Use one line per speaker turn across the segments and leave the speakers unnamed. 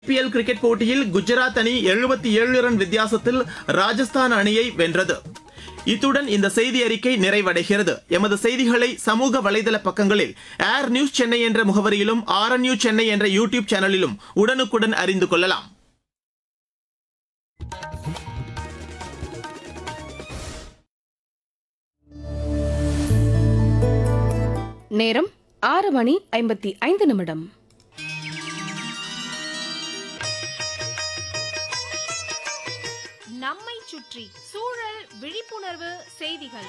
IPL cricket போட்டியில் குஜராத் அணி 77 ஏழு ரன் வித்தியாசத்தில் ராஜஸ்தான் அணியை வென்றது இத்துடன் இந்த செய்தி அறிக்கை நிறைவடைகிறது எமது செய்திகளை சமூக வலைதள பக்கங்களில் ஏர் நியூஸ் சென்னை என்ற முகவரியிலும் ஆர் நியூஸ் சென்னை என்ற யூடியூப் சேனலிலும் உடனுக்குடன் அறிந்து கொள்ளலாம்
நேரம் ஆறு மணி ஐம்பத்தி ஐந்து நிமிடம்
நம்மை சுற்றி சூழல் விழிப்புணர்வு செய்திகள்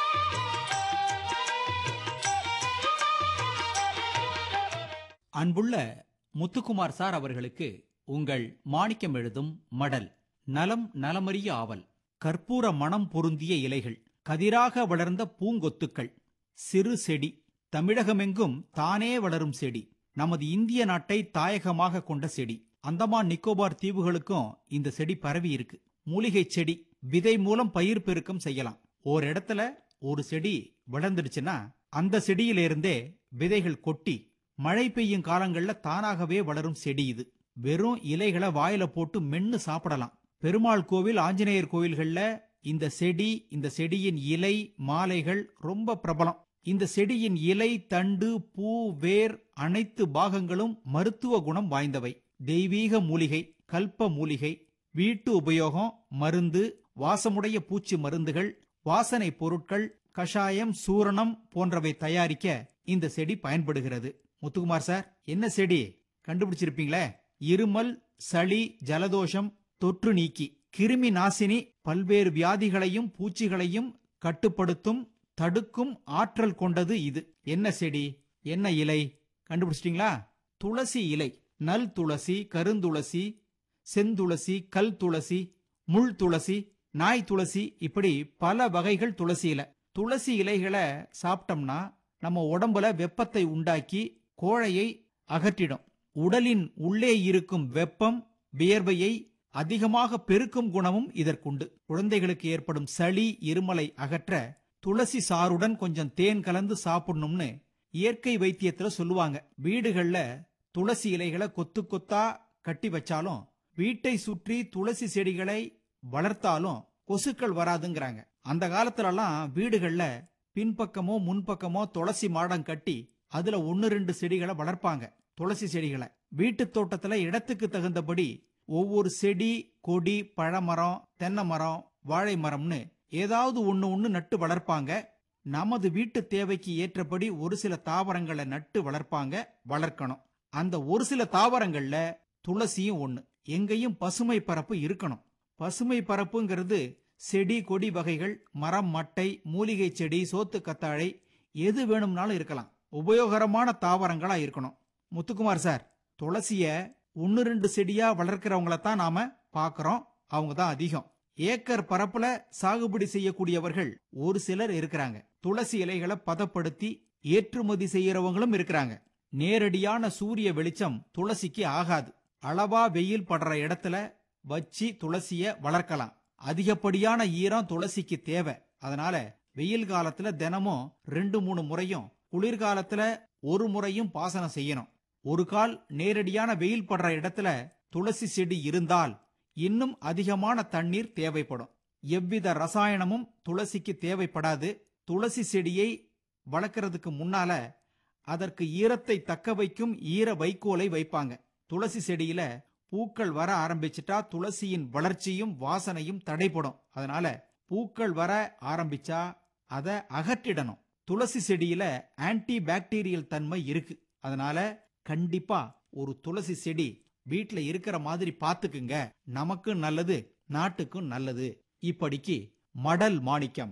அன்புள்ள முத்துக்குமார் சார் அவர்களுக்கு உங்கள் மாணிக்கம் எழுதும் மடல் நலம் நலமறிய ஆவல் கற்பூர மணம் பொருந்திய இலைகள் கதிராக வளர்ந்த பூங்கொத்துக்கள் சிறு செடி தமிழகமெங்கும் தானே வளரும் செடி நமது இந்திய நாட்டை தாயகமாக கொண்ட செடி அந்தமான் நிக்கோபார் தீவுகளுக்கும் இந்த செடி பரவி இருக்கு மூலிகை செடி விதை மூலம் பயிர் பெருக்கம் செய்யலாம் ஒரு இடத்துல ஒரு செடி வளர்ந்துடுச்சுன்னா அந்த செடியிலிருந்தே விதைகள் கொட்டி மழை பெய்யும் காலங்கள்ல தானாகவே வளரும் செடி இது வெறும் இலைகளை வாயில போட்டு மென்னு சாப்பிடலாம் பெருமாள் கோவில் ஆஞ்சநேயர் கோவில்கள்ல இந்த செடி இந்த செடியின் இலை மாலைகள் ரொம்ப பிரபலம் இந்த செடியின் இலை தண்டு பூ வேர் அனைத்து பாகங்களும் மருத்துவ குணம் வாய்ந்தவை தெய்வீக மூலிகை கல்ப மூலிகை வீட்டு உபயோகம் மருந்து வாசமுடைய பூச்சி மருந்துகள் வாசனை பொருட்கள் கஷாயம் சூரணம் போன்றவை தயாரிக்க இந்த செடி பயன்படுகிறது முத்துக்குமார் சார் என்ன செடி கண்டுபிடிச்சிருப்பீங்களே இருமல் சளி ஜலதோஷம் தொற்று நீக்கி கிருமி நாசினி பல்வேறு வியாதிகளையும் பூச்சிகளையும் கட்டுப்படுத்தும் தடுக்கும் ஆற்றல் கொண்டது இது என்ன செடி என்ன இலை கண்டுபிடிச்சிட்டீங்களா துளசி இலை நல் துளசி கருந்துளசி செந்துளசி கல் துளசி முள் துளசி நாய் துளசி இப்படி பல வகைகள் துளசி இலை துளசி இலைகளை சாப்பிட்டோம்னா நம்ம உடம்புல வெப்பத்தை உண்டாக்கி கோழையை அகற்றிடும் உடலின் உள்ளே இருக்கும் வெப்பம் வியர்வையை அதிகமாக பெருக்கும் குணமும் இதற்குண்டு குழந்தைகளுக்கு ஏற்படும் சளி இருமலை அகற்ற துளசி சாறுடன் கொஞ்சம் தேன் கலந்து சாப்பிடணும்னு இயற்கை வைத்தியத்துல சொல்லுவாங்க வீடுகள்ல துளசி இலைகளை கொத்து கொத்தா கட்டி வச்சாலும் வீட்டை சுற்றி துளசி செடிகளை வளர்த்தாலும் கொசுக்கள் வராதுங்கிறாங்க அந்த காலத்துலலாம் வீடுகள்ல பின்பக்கமோ முன்பக்கமோ துளசி மாடம் கட்டி அதுல ஒன்னு ரெண்டு செடிகளை வளர்ப்பாங்க துளசி செடிகளை வீட்டு தோட்டத்துல இடத்துக்கு தகுந்தபடி ஒவ்வொரு செடி கொடி பழமரம் தென்னை மரம் வாழை மரம்னு ஏதாவது ஒன்னு ஒன்னு நட்டு வளர்ப்பாங்க நமது வீட்டு தேவைக்கு ஏற்றபடி ஒரு சில தாவரங்களை நட்டு வளர்ப்பாங்க வளர்க்கணும் அந்த ஒரு சில தாவரங்கள்ல துளசியும் ஒண்ணு எங்கேயும் பசுமை பரப்பு இருக்கணும் பசுமை பரப்புங்கிறது செடி கொடி வகைகள் மரம் மட்டை மூலிகை செடி சோத்து கத்தாழை எது வேணும்னாலும் இருக்கலாம் உபயோகரமான தாவரங்களா இருக்கணும் முத்துக்குமார் சார் துளசிய ஒன்னு ரெண்டு செடியா வளர்க்கிறவங்கள தான் நாம பாக்குறோம் அவங்க தான் அதிகம் ஏக்கர் பரப்புல சாகுபடி செய்யக்கூடியவர்கள் ஒரு சிலர் இருக்கிறாங்க துளசி இலைகளை பதப்படுத்தி ஏற்றுமதி செய்யறவங்களும் இருக்கிறாங்க நேரடியான சூரிய வெளிச்சம் துளசிக்கு ஆகாது அளவா வெயில் படுற இடத்துல வச்சு துளசிய வளர்க்கலாம் அதிகப்படியான ஈரம் துளசிக்கு தேவை அதனால வெயில் காலத்துல தினமும் ரெண்டு மூணு முறையும் குளிர்காலத்துல ஒரு முறையும் பாசனம் செய்யணும் ஒரு கால் நேரடியான வெயில் படுற இடத்துல துளசி செடி இருந்தால் இன்னும் அதிகமான தண்ணீர் தேவைப்படும் எவ்வித ரசாயனமும் துளசிக்கு தேவைப்படாது துளசி செடியை வளர்க்கறதுக்கு முன்னால அதற்கு ஈரத்தை தக்க வைக்கும் ஈர வைக்கோலை வைப்பாங்க துளசி செடியில பூக்கள் வர ஆரம்பிச்சிட்டா துளசியின் வளர்ச்சியும் வாசனையும் தடைப்படும் அதனால பூக்கள் வர ஆரம்பிச்சா அதை அகற்றிடணும் துளசி செடியில ஆன்டி பாக்டீரியல் தன்மை இருக்கு அதனால கண்டிப்பா ஒரு துளசி செடி வீட்ல இருக்கிற மாதிரி பாத்துக்குங்க நமக்கும் நல்லது நாட்டுக்கும் நல்லது இப்படிக்கு மடல் மாணிக்கம்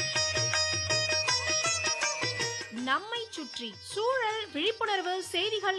நம்மை சுற்றி சூழல் விழிப்புணர்வு செய்திகள்